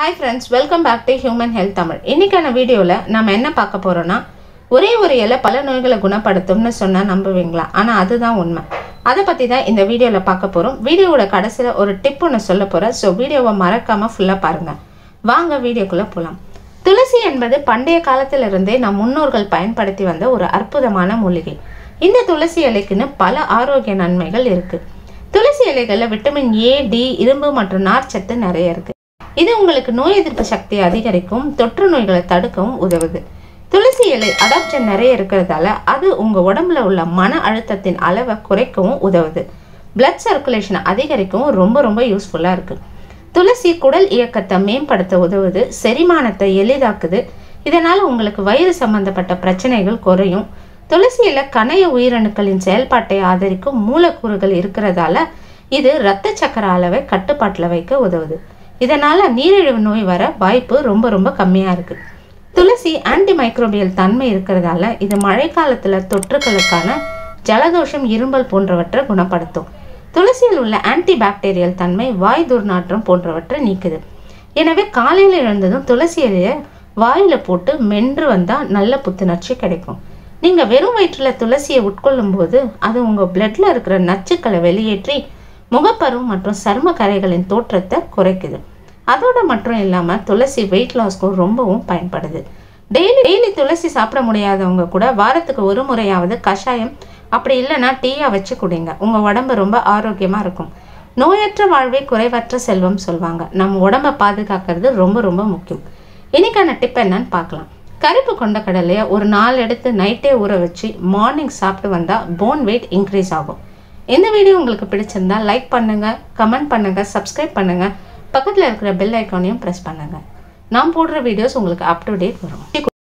hi friends welcome back to human health Tamil இன்னைக்கான வீடியோவில் நம்ம என்ன பார்க்க போகிறோன்னா ஒரே ஒரு இலை பல நோய்களை குணப்படுத்தும்னு சொன்னால் நம்புவீங்களா ஆனால் அதுதான் உண்மை அதை பற்றி தான் இந்த வீடியோவில் பார்க்க போகிறோம் வீடியோவோட கடைசியில் ஒரு டிப் ஒன்று சொல்ல போகிறேன் ஸோ வீடியோவை மறக்காமல் ஃபுல்லாக பாருங்கள் வாங்க வீடியோக்குள்ளே போகலாம் துளசி என்பது பண்டைய காலத்திலிருந்தே நம் முன்னோர்கள் பயன்படுத்தி வந்த ஒரு அற்புதமான மூலிகை இந்த துளசி இலைக்குன்னு பல ஆரோக்கிய நன்மைகள் இருக்குது துளசி இலைகளில் விட்டமின் ஏ டி இரும்பு மற்றும் நார்ச்சத்து நிறைய இருக்கு இது உங்களுக்கு நோய் எதிர்ப்பு சக்தியை அதிகரிக்கும் தொற்று நோய்களை தடுக்கவும் உதவுது துளசி இலை அடாப்ஷன் நிறைய இருக்கிறதால அது உங்க உடம்புல உள்ள மன அழுத்தத்தின் அளவை குறைக்கவும் உதவுது பிளட் சர்க்குலேஷனை அதிகரிக்கவும் ரொம்ப ரொம்ப யூஸ்ஃபுல்லாக இருக்கு துளசி குடல் இயக்கத்தை மேம்படுத்த உதவுது செரிமானத்தை எளிதாக்குது இதனால் உங்களுக்கு வயிறு சம்பந்தப்பட்ட பிரச்சனைகள் குறையும் துளசியில் கணைய உயிரணுக்களின் செயல்பாட்டை ஆதரிக்கும் மூலக்கூறுகள் இருக்கிறதால இது இரத்த சக்கர அளவை கட்டுப்பாட்டில் வைக்க உதவுது இதனால் நீரிழிவு நோய் வர வாய்ப்பு ரொம்ப ரொம்ப கம்மியாக இருக்குது துளசி ஆன்டி மைக்ரோபியல் தன்மை இருக்கிறதால இது மழைக்காலத்தில் தொற்றுகளுக்கான ஜலதோஷம் இரும்பல் போன்றவற்றை குணப்படுத்தும் துளசியில் உள்ள ஆன்டி பாக்டீரியல் தன்மை வாய் துர்நாற்றம் போன்றவற்றை நீக்குது எனவே காலையில் எழுந்ததும் துளசி இலையை வாயில் போட்டு மென்று வந்தால் நல்ல புத்துணர்ச்சி கிடைக்கும் நீங்கள் வெறும் வயிற்றில் துளசியை உட்கொள்ளும் போது அது உங்கள் பிளட்ல இருக்கிற நச்சுக்களை வெளியேற்றி முகப்பரு மற்றும் சரும கரைகளின் தோற்றத்தை குறைக்குது அதோட மட்டும் இல்லாமல் துளசி வெயிட் லாஸ்க்கும் ரொம்பவும் பயன்படுது டெய்லி டெய்லி துளசி சாப்பிட முடியாதவங்க கூட வாரத்துக்கு ஒரு முறையாவது கஷாயம் அப்படி இல்லைன்னா டீயா வச்சு குடிங்க உங்கள் உடம்பு ரொம்ப ஆரோக்கியமாக இருக்கும் நோயற்ற வாழ்வே குறைவற்ற செல்வம் சொல்லுவாங்க நம்ம உடம்பை பாதுகாக்கிறது ரொம்ப ரொம்ப முக்கியம் இன்னைக்கான டிப் என்னன்னு பார்க்கலாம் கருப்பு கொண்ட கடலையை ஒரு நாலு எடுத்து நைட்டே ஊற வச்சு மார்னிங் சாப்பிட்டு வந்தால் போன் வெயிட் இன்க்ரீஸ் ஆகும் இந்த வீடியோ உங்களுக்கு பிடிச்சிருந்தா லைக் பண்ணுங்க கமெண்ட் பண்ணுங்க சப்ஸ்கிரைப் பண்ணுங்க பக்கத்தில் இருக்கிற பெல் ஐக்கானையும் ப்ரெஸ் பண்ணுங்க நான் போடுற வீடியோஸ் உங்களுக்கு அப் டு டேட் வரும்